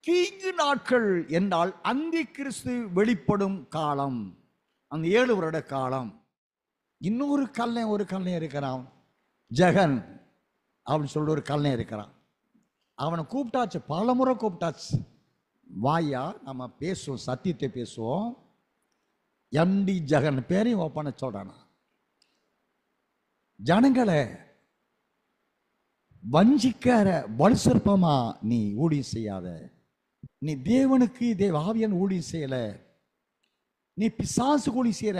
தீங்கு நாட்கள் என்றால் அந்தி கிறிஸ்து வெளிப்படும் காலம் அந்த ஏழு வருட காலம் இன்னொரு கல்லை ஒரு கல்லை இருக்கிறான் ஜெகன் அப்படின்னு சொல்லிட்டு ஒரு கல்லை இருக்கிறான் அவனை கூப்பிட்டாச்சு பல முறை கூப்பிட்டாச்சு வாயா நம்ம பேசுவோம் சத்தியத்தை பேசுவோம் எம்டி ஜெகன் பேரையும் ஒப்பனை சொல்றானா ஜனங்களை வஞ்சிக்கிற வலுசற்பமா நீ ஊழியம் செய்யாத நீ தேவனுக்கு தேவ ஆவியன் ஊழியம் செய்யல நீ பிசாசு ஊழி செய்யற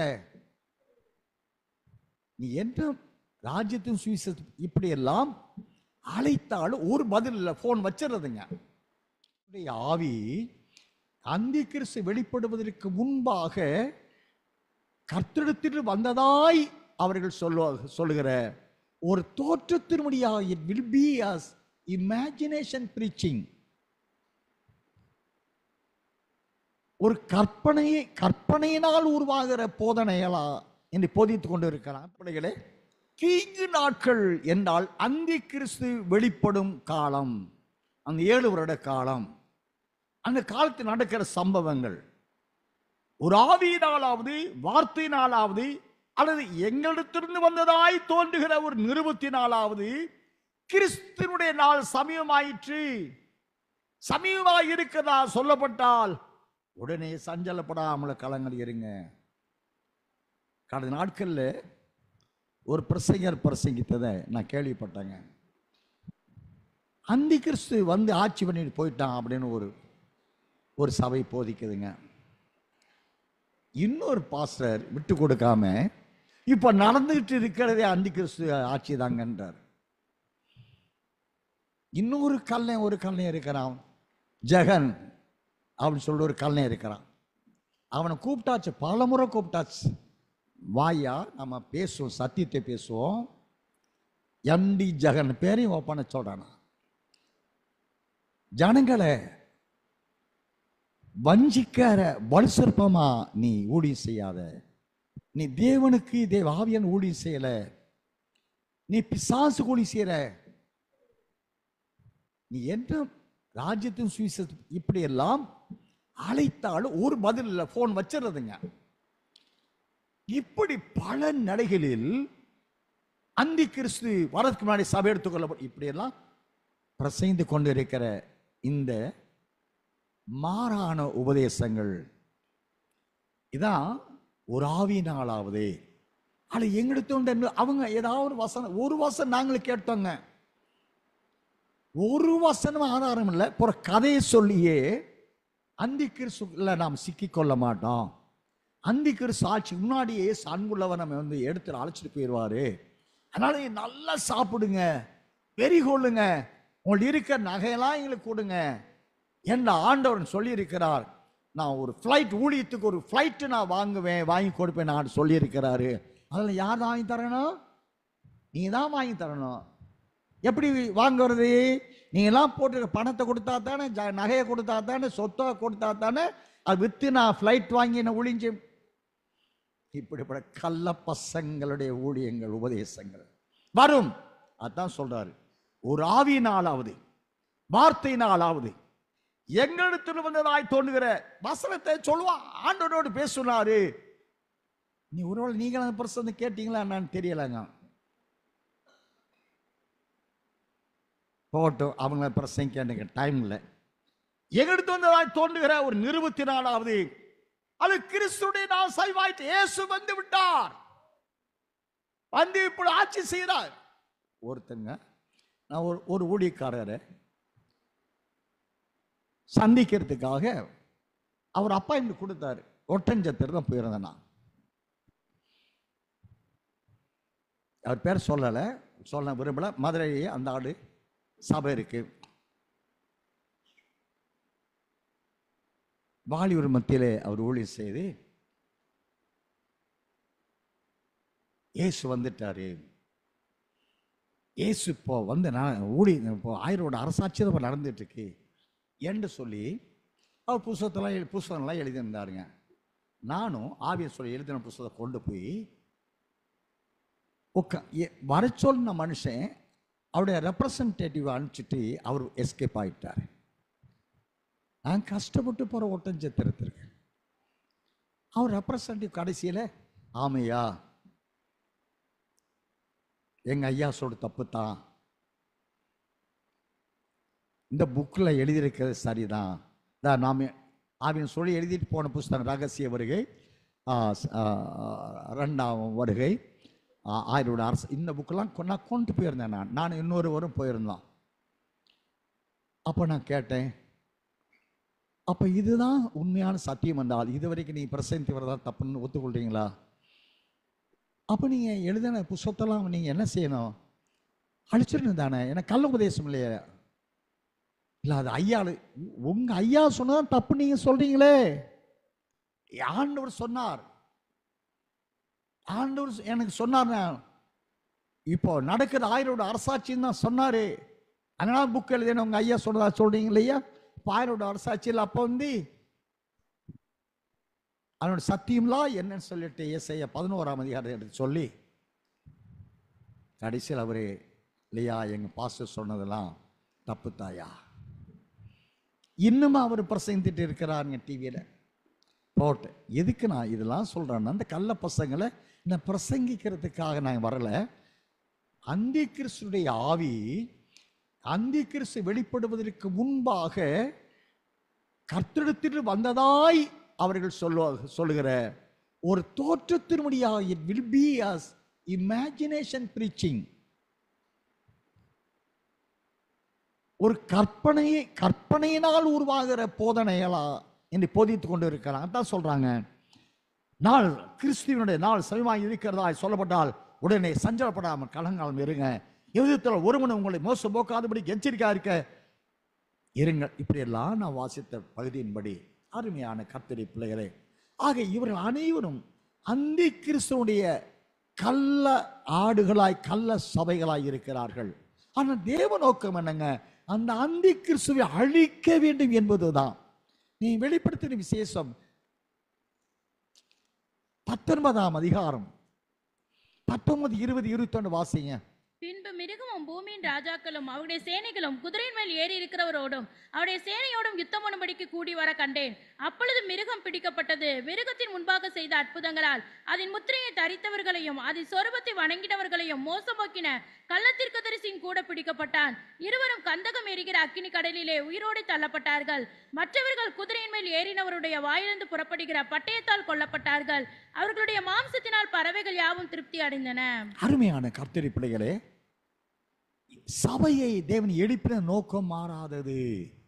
நீ என்ன ராஜ்யத்தின் சுவிச இப்படி எல்லாம் அழைத்தாலும் ஒரு பதில் இல்லை போன் வச்சிடுறதுங்க உடைய ஆவி அந்தி கிறிஸ்து வெளிப்படுவதற்கு முன்பாக கர்த்தரிடத்தில் வந்ததாய் அவர்கள் சொல்லுவாங்க சொல்லுகிற ஒரு தோற்றத்தினுடைய it will be as imagination preaching ஒரு கற்பனையை கற்பனையினால் உருவாகிற போதனைகளா என்று போதித்துக் கொண்டு இருக்கிறான் பிள்ளைகளே தீங்கு நாட்கள் என்றால் அந்தி கிறிஸ்து வெளிப்படும் காலம் அந்த ஏழு வருட காலம் அந்த காலத்தில் நடக்கிற சம்பவங்கள் ஒரு ஆவியினாலாவது வார்த்தையினாலாவது அல்லது எங்களிடத்திலிருந்து வந்ததாய் தோன்றுகிற ஒரு நிருபத்தினாலாவது கிறிஸ்துவனுடைய நாள் சமீபமாயிற்று சமீபமாய் இருக்கிறதா சொல்லப்பட்டால் உடனே சஞ்சலப்படாமல் கலங்கள் இருங்க கடந்த நாட்கள்ல ஒரு பிரசங்கர் பிரசங்கித்ததை நான் கேள்விப்பட்டேங்க அந்தி கிறிஸ்து வந்து ஆட்சி பண்ணிட்டு போயிட்டான் அப்படின்னு ஒரு ஒரு சபை போதிக்குதுங்க இன்னொரு பாஸ்டர் விட்டு கொடுக்காம இப்ப நடந்துகிட்டு இருக்கிறதே அந்தி கிறிஸ்து ஆட்சி தாங்கன்றார் இன்னொரு கல்லை ஒரு கல்லை இருக்கிறான் ஜெகன் அப்படின்னு சொல்லிட்டு ஒரு கல்லை இருக்கிறான் அவனை கூப்பிட்டாச்சு பல முறை கூப்பிட்டாச்சு வாயா நம்ம பேசுவோம் சத்தியத்தை பேசுவோம் எம்டி ஜெகன் பேரையும் ஒப்பனை சொல்றானா ஜனங்களை வஞ்சிக்கிற வலுசற்பமா நீ ஊழியம் செய்யாத நீ தேவனுக்கு தேவ ஆவியன் ஊழியம் செய்யல நீ பிசாசு ஊழி செய்யற நீ என்ன ராஜ்யத்தின் சுவிச இப்படி எல்லாம் அழைத்தாலும் ஒரு பதில் இல்லை போன் வச்சிடுறதுங்க இப்படி பல நடைகளில் அந்தி கிறிஸ்து வரதுக்கு முன்னாடி சபை எடுத்துக்கொள்ள இப்படி எல்லாம் பிரசைந்து கொண்டு இருக்கிற இந்த மாறான உபதேசங்கள் இதான் ஒரு ஆவியினாலாவது அது எங்கிட்ட அவங்க ஏதாவது ஒரு வசனம் ஒரு வசனம் நாங்களும் கேட்டோங்க ஒரு வசனம் ஆதாரம் இல்லை ஒரு கதையை சொல்லியே அந்தி கிறிஸ்துல நாம் சிக்கிக்கொள்ள மாட்டோம் அந்தி கிறிஸ்து ஆட்சி முன்னாடியே அன்புள்ளவர் நம்ம வந்து எடுத்து அழைச்சிட்டு போயிடுவாரு அதனால நீங்க நல்லா சாப்பிடுங்க வெறி கொள்ளுங்க உங்களுக்கு இருக்கிற நகையெல்லாம் எங்களுக்கு கொடுங்க என்ன ஆண்டவர் சொல்லியிருக்கிறார் நான் ஒரு ஃப்ளைட் ஊழியத்துக்கு ஒரு ஃப்ளைட்டு நான் வாங்குவேன் வாங்கி கொடுப்பேன் நான் சொல்லியிருக்கிறாரு அதில் யார் வாங்கி தரணும் நீங்கள் தான் வாங்கி தரணும் எப்படி வாங்குறது நீங்களாம் போட்டு பணத்தை கொடுத்தா தானே ஜ- நகையை கொடுத்தா தானே சொத்தை கொடுத்தா தானே அது விற்று நான் ஃப்ளைட் வாங்கி நான் ஒளிஞ்சு இப்படிப்பட்ட கள்ள பசங்களுடைய ஊழியங்கள் உபதேசங்கள் வரும் அதான் சொல்றாரு ஒரு ஆவியினாலாவது வார்த்தையினாலாவது எங்களிடத்தில் வந்ததாய் தோன்றுகிற வசனத்தை சொல்லுவான் ஆண்டவரோடு பேசுனாரு நீ ஒருவேளை நீங்களும் அந்த பிரசனை கேட்டீங்களா என்னன்னு தெரியலங்க போகட்டும் அவங்கள பிரசங்க எனக்கு டைம் இல்லை எங்கிட்ட வந்ததாய் தோன்றுகிற ஒரு நிறுவத்தி நாளாவது அது கிறிஸ்துடைய நாள் சைவாயிட்டு இயேசு வந்து விட்டார் வந்து இப்படி ஆட்சி செய்கிறார் ஒருத்தங்க நான் ஒரு ஒரு ஊழியக்காரரை சந்திக்கிறதுக்காக அவர் அப்பாயின்மெண்ட் கொடுத்தாரு ஒட்டஞ்சத்திர தான் போயிருந்தேன் நான் அவர் பேர் சொல்லலை சொல்ல விரும்பல மதுரையே அந்த ஆடு சபை இருக்கு வாலிபர் மத்தியிலே அவர் ஊழியம் செய்து இயேசு வந்துட்டாரு இயேசு இப்போ வந்து நான் ஊழி இப்போ ஆயிரோட அரசாட்சி தான் இப்போ நடந்துட்டு இருக்கு என்று சொல்லி அவர் புஸ்தகத்தெல்லாம் எழு புஸ்தகம்லாம் எழுதியிருந்தாருங்க நானும் ஆவிய சொல்லி எழுதின புஸ்தகத்தை கொண்டு போய் உட்கா எ- வர சொன்ன மனுஷன் அவருடைய ரெப்ரசன்டேட்டிவ் அனுப்பிச்சிட்டு அவர் எஸ்கேப் ஆயிட்டார் நான் கஷ்டப்பட்டு போகிற ஒட்டஞ்சத்திரத்திற்கு அவர் ரெப்ரசன்டேட்டிவ் கடைசியில் ஆமையா எங்கள் ஐயா சொல்ற தப்பு தான் இந்த புக்கில் எழுதியிருக்கிறது சரிதான் தான் நாம் அவன் சொல்லி எழுதிட்டு போன புஸ்தகம் ரகசிய வருகை ஆ, ஸ்- ஆ, ரெண்டாம் வருகை ஆ, ஆயிரோட அரசு இந்த புக்கெல்லாம் கொ- நான் கொண்டு போயிருந்தேன் நான் நான் இன்னொருவரும் போயிருந்தோம் அப்போ நான் கேட்டேன் அப்போ இதுதான் உண்மையான சத்தியம் என்றால் இது வரைக்கும் நீ பிரசந்தி வரதா தப்புன்னு ஒத்துக்கொள்றீங்களா அப்போ நீங்கள் எழுதின புஸ்தத்தெல்லாம் நீங்கள் என்ன செய்யணும் அழிச்சிடணும் தானே எனக்கு கள்ள உபதேசம் இல்லையே இல்லை அது ஐயா உங்க ஐயா சொன்னதான் தப்பு நீங்க சொல்றீங்களே ஆண்டவர் சொன்னார் ஆண்டவர் எனக்கு சொன்னார் இப்போ நடக்கிற ஆயிரோட அரசாட்சின்னு தான் சொன்னாரு அதனால புக் எழுதின உங்க ஐயா சொன்னதா சொல்றீங்க இல்லையா இப்போ ஆயிரோட அரசாட்சியில் அப்போ வந்து அவனோட சத்தியம்லாம் என்னன்னு சொல்லிட்டு ஏசையா பதினோராம் அதிகாரம் எடுத்து சொல்லி கடைசியில் அவரு இல்லையா எங்க பாஸ்டர் சொன்னதெல்லாம் தப்பு தாயா இன்னும் அவர் பிரசங்கிட்டு இருக்கிறாருங்க டிவியில் போட்டு எதுக்கு நான் இதெல்லாம் சொல்கிறேன்னா அந்த கள்ள பசங்களை நான் பிரசங்கிக்கிறதுக்காக நான் வரல அந்தி கிறிஸ்துடைய ஆவி அந்தி கிறிஸ்து வெளிப்படுவதற்கு முன்பாக கர்த்தெடுத்துட்டு வந்ததாய் அவர்கள் சொல்லுவாங்க சொல்லுகிற ஒரு தோற்றத்தினுடைய it will be as imagination preaching ஒரு கற்பனையை கற்பனையினால் உருவாகிற போதனைகளா என்று போதித்து கொண்டு இருக்கிறாங்க அதான் சொல்றாங்க நாள் கிறிஸ்துவனுடைய நாள் சமயமாக இருக்கிறதா சொல்லப்பட்டால் உடனே சஞ்சலப்படாமல் கலங்காமல் இருங்க எதிர்த்தில் ஒருவன் உங்களை மோசம் போக்காதபடி எச்சரிக்கா இருக்க இருங்கள் இப்படியெல்லாம் நான் வாசித்த பகுதியின்படி அருமையான கர்த்தரி பிள்ளைகளே ஆக இவர்கள் அனைவரும் அந்தி கிறிஸ்துவனுடைய கள்ள ஆடுகளாய் கள்ள சபைகளாய் இருக்கிறார்கள் ஆனால் தேவ நோக்கம் என்னங்க அந்த அந்தி கிறிஸ்துவை அழிக்க வேண்டும் என்பதுதான் நீ வெளிப்படுத்தின விசேஷம் பத்தொன்பதாம் அதிகாரம் பத்தொன்பது இருபது இருபத்தொன்று வாசிங்க பின்பு மிருகமும் பூமியின் ராஜாக்களும் அவருடைய சேனைகளும் குதிரையின் மேல் ஏறி இருக்கிறவரோடும் அவருடைய சேனையோடும் யுத்தம் பண்ணும்படிக்கு கூடி வர கண்டேன் அப்பொழுது மிருகம் பிடிக்கப்பட்டது மிருகத்தின் முன்பாக செய்த அற்புதங்களால் அதன் முத்திரையை தரித்தவர்களையும் அதன் சொரூபத்தை வணங்கினவர்களையும் மோசம்போக்கின கள்ளத்திற்கு தரிசியும் கூட பிடிக்கப்பட்டான் இருவரும் கந்தகம் எரிகிற அக்கினி கடலிலே உயிரோடு தள்ளப்பட்டார்கள் மற்றவர்கள் குதிரையின் மேல் ஏறினவருடைய வாயிலிருந்து புறப்படுகிற பட்டயத்தால் கொல்லப்பட்டார்கள் அவர்களுடைய மாம்சத்தினால் பறவைகள் யாவும் திருப்தி அடைந்தன அருமையான கர்த்தரி பிள்ளைகளே சபையை தேவன் எழுப்பின நோக்கம் மாறாதது